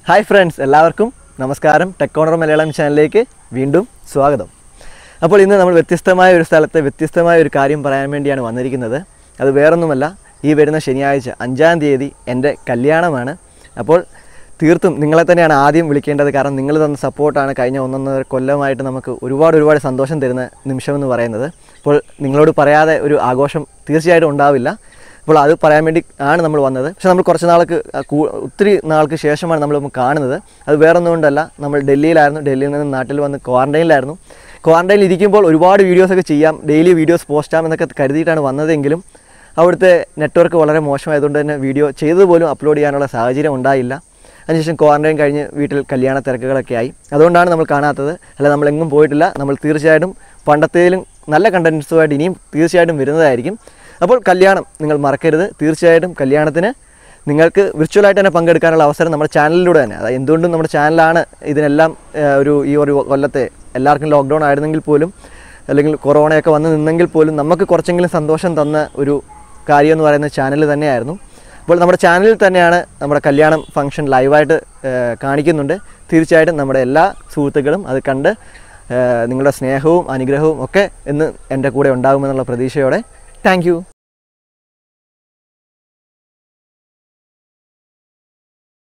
hi friends എല്ലാവർക്കും നമസ്കാരം tech corner Malayalam ചാനലിലേക്ക് വീണ്ടും സ്വാഗതം അപ്പോൾ ഇന്ന് നമ്മൾ വ്യത്യസ്തമായ ഒരു സ്ഥലത്ത് വ്യത്യസ്തമായ ഒരു കാര്യം പറയാൻ വേണ്ടിയാണ് വന്നിരിക്കുന്നത് അത് വേറൊന്നുമല്ല ഈ വരുന്ന ശനിയാഴ്ച അഞ്ചാം തീയതി എൻ്റെ കല്യാണമാണ് അപ്പോൾ തീർത്തും നിങ്ങളെ തന്നെയാണ് ആദ്യം വിളിക്കേണ്ടത് കാരണം നിങ്ങൾ തന്ന സപ്പോർട്ടാണ് കഴിഞ്ഞ ഒന്നൊന്നര കൊല്ലമായിട്ട് നമുക്ക് ഒരുപാട് ഒരുപാട് സന്തോഷം തരുന്ന നിമിഷമെന്ന് പറയുന്നത് അപ്പോൾ നിങ്ങളോട് പറയാതെ ഒരു ആഘോഷം തീർച്ചയായിട്ടും ഉണ്ടാവില്ല അപ്പോൾ അത് പറയാൻ വേണ്ടി ആണ് നമ്മൾ വന്നത് പക്ഷെ നമ്മൾ കുറച്ച് നാൾക്ക് കൂ- ഒത്തിരി നാൾക്ക് ശേഷമാണ് നമ്മൾ കാണുന്നത് അത് വേറൊന്നും കൊണ്ടല്ല നമ്മൾ ഡൽഹിയിലായിരുന്നു ഡൽഹിയിൽ നിന്ന് നാട്ടിൽ വന്ന് ക്വാറൻറ്റൈനിലായിരുന്നു ക്വാറൻറ്റൈനിൽ ഇരിക്കുമ്പോൾ ഒരുപാട് വീഡിയോസൊക്കെ ചെയ്യാം ഡെയിലി വീഡിയോസ് പോസ്റ്റ് ചെയ്യാം എന്നൊക്കെ കരുതിയിട്ടാണ് വന്നതെങ്കിലും അവിടുത്തെ നെറ്റ്വർക്ക് വളരെ മോശമായതുകൊണ്ട് തന്നെ വീഡിയോ ചെയ്തത് പോലും അപ്ലോഡ് ചെയ്യാനുള്ള സാഹചര്യം ഉണ്ടായില്ല അതിനുശേഷം ക്വാറൻറ്റൈൻ കഴിഞ്ഞ് വീട്ടിൽ കല്യാണ തിരക്കുകളൊക്കെ ആയി അതുകൊണ്ടാണ് നമ്മൾ കാണാത്തത് അല്ല നമ്മളെങ്ങും പോയിട്ടില്ല നമ്മൾ തീർച്ചയായിട്ടും പണ്ടത്തേലും നല്ല കണ്ടൻസുമായിട്ട് ഇനിയും തീർച്ചയായിട്ടും വരുന്നതായിരിക്കും അപ്പോൾ കല്യാണം നിങ്ങൾ മറക്കരുത് തീർച്ചയായിട്ടും കല്യാണത്തിന് നിങ്ങൾക്ക് വിർച്വലായിട്ട് തന്നെ പങ്കെടുക്കാനുള്ള അവസരം നമ്മുടെ ചാനലിലൂടെ തന്നെ അതായത് എന്തുകൊണ്ടും നമ്മുടെ ചാനലാണ് ഇതിനെല്ലാം ആ, ഒരു ഈ ഒരു കൊല്ലത്തെ എല്ലാവർക്കും ലോക്ക്ഡൗൺ ആയിരുന്നെങ്കിൽ പോലും അല്ലെങ്കിൽ കൊറോണയൊക്കെ വന്ന് നിന്നെങ്കിൽ പോലും നമുക്ക് കുറച്ചെങ്കിലും സന്തോഷം തന്ന ഒരു കാര്യം എന്ന് പറയുന്നത് ചാനൽ തന്നെയായിരുന്നു അപ്പോൾ നമ്മുടെ ചാനലിൽ തന്നെയാണ് നമ്മുടെ കല്യാണം ഫംഗ്ഷൻ ലൈവായിട്ട് ഏഹ്, കാണിക്കുന്നുണ്ട് തീർച്ചയായിട്ടും നമ്മുടെ എല്ലാ സുഹൃത്തുക്കളും അത് കണ്ട് ഏഹ്, നിങ്ങളുടെ സ്നേഹവും അനുഗ്രഹവും ഒക്കെ ഇന്ന് എൻ്റെ കൂടെ ഉണ്ടാകുമെന്നുള്ള പ്രതീക്ഷയോടെ താങ്ക്